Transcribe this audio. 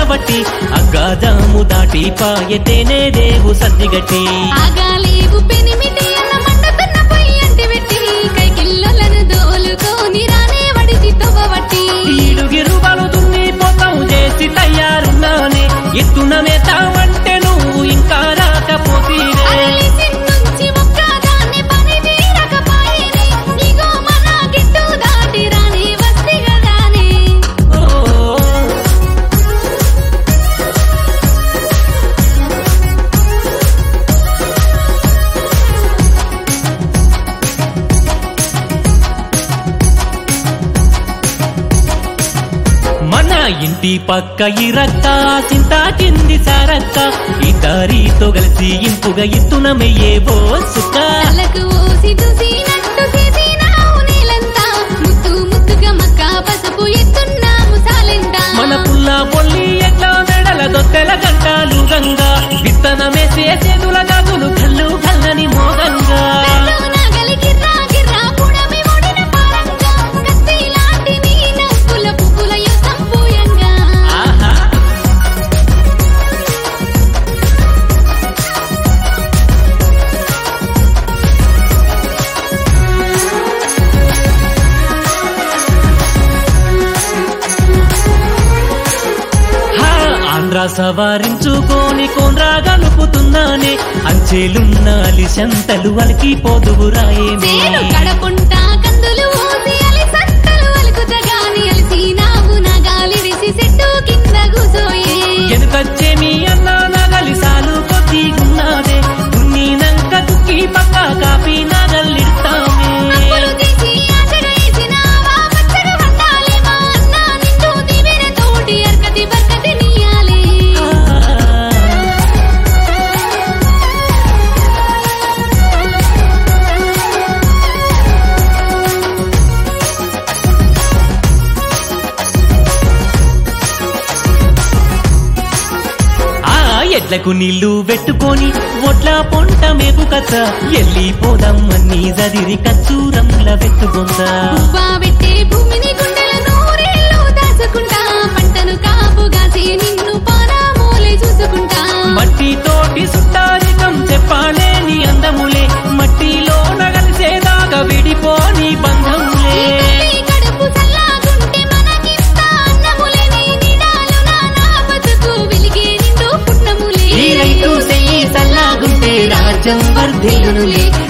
బట్టి అగ్గాదాము దాటి పాయతేనే దేవు సద్దిగట్టి ఆగాలేవు పెనిమిటి అన్న మండుతున్న పొయ్యి అంటి పెట్టి కైకిల్లలను దోలుకొని రానే వడిచి తవ్వబట్టి ఈడుగిరు బలుదున్ని పోతాం చేసి తయారున్నానే ఎత్తున మేతావంటే నువ్వు ఇంకా రాకపోతీవే అరలిసి నుంచి ఒక్కదాన్ని పని తీరకపాయెనే. ఇగో మన గిట్టు దాటి రాని వస్తి గదానే. ఓ మన ఇంటి పక్క ఇరక్క చింత కింది సారక్క ఇద్దరితో కలిసి ఇంపుగా ఎత్తున మెయ్యేవో సుక్క కళ్ళకు ఓసి చూసినట్టు చేసినావు నీలంతా. ముత్తు ముత్తుగా మక్క పసుపు ఎత్తున్నాము సాలెంత. మన పుల్ల పొల్లి ఎట్లా మెడల దొత్తెల గంటాలు గంగా విత్తనమేసే చేతుల గాజులు కళ్ళు కల్లని మోగంగా పెళ్ళు నగలి గిర్రా గిర్రా పుడమి ముడిన పారంగా. కత్తి లాంటి నీ నవ్వుల పువ్వుల యుద్ధం పూయంగా. ఆహా హా, ఆంధ్ర సవారించుకొని కోన్రా గలుపుతున్నానే అంచెలున్న అలిశంతలు అలికి పోదువు రాయేమే నేను కడపుంటా కందులు ఊసి అలి సంతలు అలుకుతగాని అలిసినావు నా గాలి విసి చెట్టు కింద కూసోయే ఎనుకచ్చే మీ అన్న నగలి సాలు కొద్దిగున్నాదే నంక తుక్కి పక్క కాపీ నగలిడతామే అప్పులు తీసి ఆశగా వేసినావా పచ్చగా వండాలి మా అన్న నిన్ను దివిన తోటి అర్కతి బర్కతి నీయాలి ఆ ఎడ్లకు నీళ్లు పెట్టుకొని ఒడ్ల పొంట మేపు కచ్చ ఎల్లిపోదాం అన్ని జదిరి కచ్చూరంల పెట్టుకుందా పువ్వా పెట్టే భూమిని గుండెల నూరేళ్ళు దాచుకుంటా పంటను కాపుగాసి నిన్ను పారామూలే చూసుకుంటా మట్టి తోటి సుట్టారికం చెప్పాలేని అందములే మట్టిలో నగలిసేదాకా విడిపోని బంధములే ఈ కడుపు సల్లాగుంటే మనకింత అన్నములే నీ నిడాలు నా నా బతుకు వెలిగే నిండు పుట్నములే ఈ రైతు సెయ్యి సల్లాగుంటే రాజ్యం వర్ధిల్లునులే